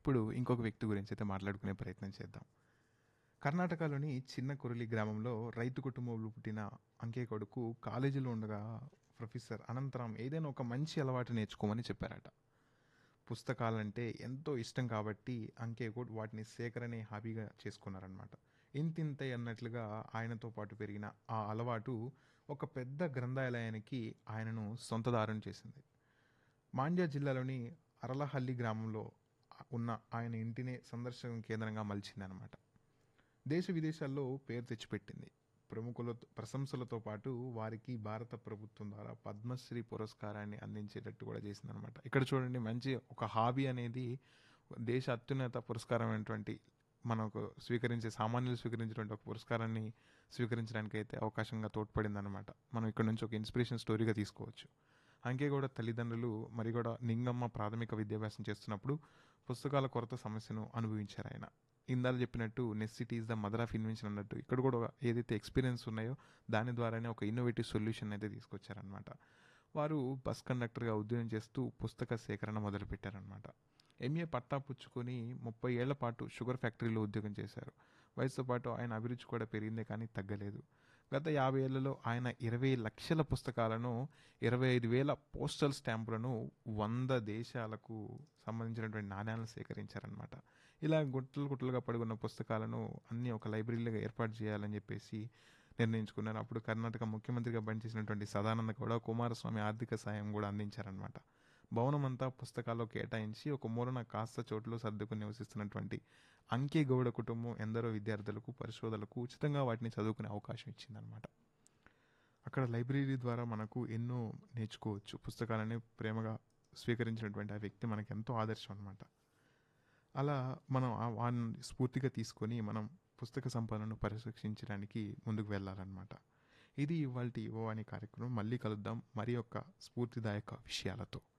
ఇప్పుడు ఇంకొక వ్యక్తి గురించి అయితే మాట్లాడుకునే ప్రయత్నం చేద్దాం కర్ణాటకలోని చిన్న కురలి గ్రామంలో రైతు కుటుంబంలో పుట్టిన అంకే కొడుకు కాలేజీలో ఉండగా ప్రొఫెసర్ అనంతరం ఏదైనా ఒక మంచి అలవాటు నేర్చుకోమని చెప్పారట పుస్తకాలంటే ఎంతో ఇష్టం కాబట్టి అంకే కూడా వాటిని సేకరణే హాబీగా చేసుకున్నారనమాట ఇంతింతై అన్నట్లుగా ఆయనతో పాటు పెరిగిన ఆ అలవాటు ఒక పెద్ద గ్రంథాలయానికి ఆయనను సొంతదారం చేసింది మాండ్య జిల్లాలోని అరలహల్లి గ్రామంలో ఉన్న ఆయన ఇంటినే సందర్శన కేంద్రంగా మలిచిందనమాట దేశ విదేశాల్లో పేరు తెచ్చిపెట్టింది ప్రముఖుల ప్రశంసలతో పాటు వారికి భారత ప్రభుత్వం ద్వారా పద్మశ్రీ పురస్కారాన్ని అందించేటట్టు కూడా చేసిందనమాట ఇక్కడ చూడండి మంచి ఒక హాబీ అనేది దేశ అత్యున్నత పురస్కారమైనటువంటి మనకు స్వీకరించే సామాన్యులు స్వీకరించినటువంటి ఒక పురస్కారాన్ని స్వీకరించడానికి అయితే అవకాశంగా తోడ్పడిందనమాట మనం ఇక్కడ నుంచి ఒక ఇన్స్పిరేషన్ స్టోరీగా తీసుకోవచ్చు అంకే కూడా తల్లిదండ్రులు మరి కూడా నింగమ్మ ప్రాథమిక విద్యాభ్యాసం చేస్తున్నప్పుడు పుస్తకాల కొరత సమస్యను అనుభవించారు ఆయన ఇందాక చెప్పినట్టు necessity is the mother of invention అన్నట్టు ఇక్కడ కూడా ఏదైతే ఎక్స్పీరియన్స్ ఉన్నాయో దాని ద్వారానే ఒక ఇన్నోవేటివ్ సొల్యూషన్ అయితే తీసుకొచ్చారనమాట వారు బస్ కండక్టర్గా ఉద్యోగం చేస్తూ పుస్తక సేకరణ మొదలుపెట్టారనమాట ఎంఏ పట్టా పుచ్చుకొని ముప్పై ఏళ్ల పాటు షుగర్ ఫ్యాక్టరీలో ఉద్యోగం చేశారు వయసుతో పాటు ఆయన అభిరుచి కూడా పెరిగిందే కానీ తగ్గలేదు గత యాభై ఏళ్లలో ఆయన ఇరవై లక్షల పుస్తకాలను ఇరవై ఐదు వేల పోస్టల్ స్టాంపులను వంద దేశాలకు సంబంధించినటువంటి నాణ్యాలను సేకరించారనమాట ఇలా గుట్టలు గుట్టలుగా పడుకున్న పుస్తకాలను అన్ని ఒక లైబ్రరీలుగా ఏర్పాటు చేయాలని చెప్పేసి నిర్ణయించుకున్నారు అప్పుడు కర్ణాటక ముఖ్యమంత్రిగా పనిచేసినటువంటి సదానంద గౌడ కుమారస్వామి ఆర్థిక సాయం కూడా అందించారనమాట భవనం అంతా పుస్తకాల్లో కేటాయించి ఒక మూలన కాస్త చోట్లో సర్దుకుని నివసిస్తున్నటువంటి అంకే గౌడ కుటుంబం ఎందరో విద్యార్థులకు పరిశోధనలకు ఉచితంగా వాటిని చదువుకునే అవకాశం ఇచ్చిందనమాట అక్కడ లైబ్రరీ ద్వారా మనకు ఎన్నో నేర్చుకోవచ్చు పుస్తకాలని ప్రేమగా స్వీకరించినటువంటి ఆ వ్యక్తి మనకు ఎంతో ఆదర్శం అనమాట అలా మనం వారిని స్ఫూర్తిగా తీసుకొని మనం పుస్తక సంపదను పరిరక్షించడానికి ముందుకు వెళ్ళాలన్నమాట ఇది ఇవాళ ఓ అనే కార్యక్రమం మళ్ళీ కలుద్దాం మరి యొక్క స్ఫూర్తిదాయక విషయాలతో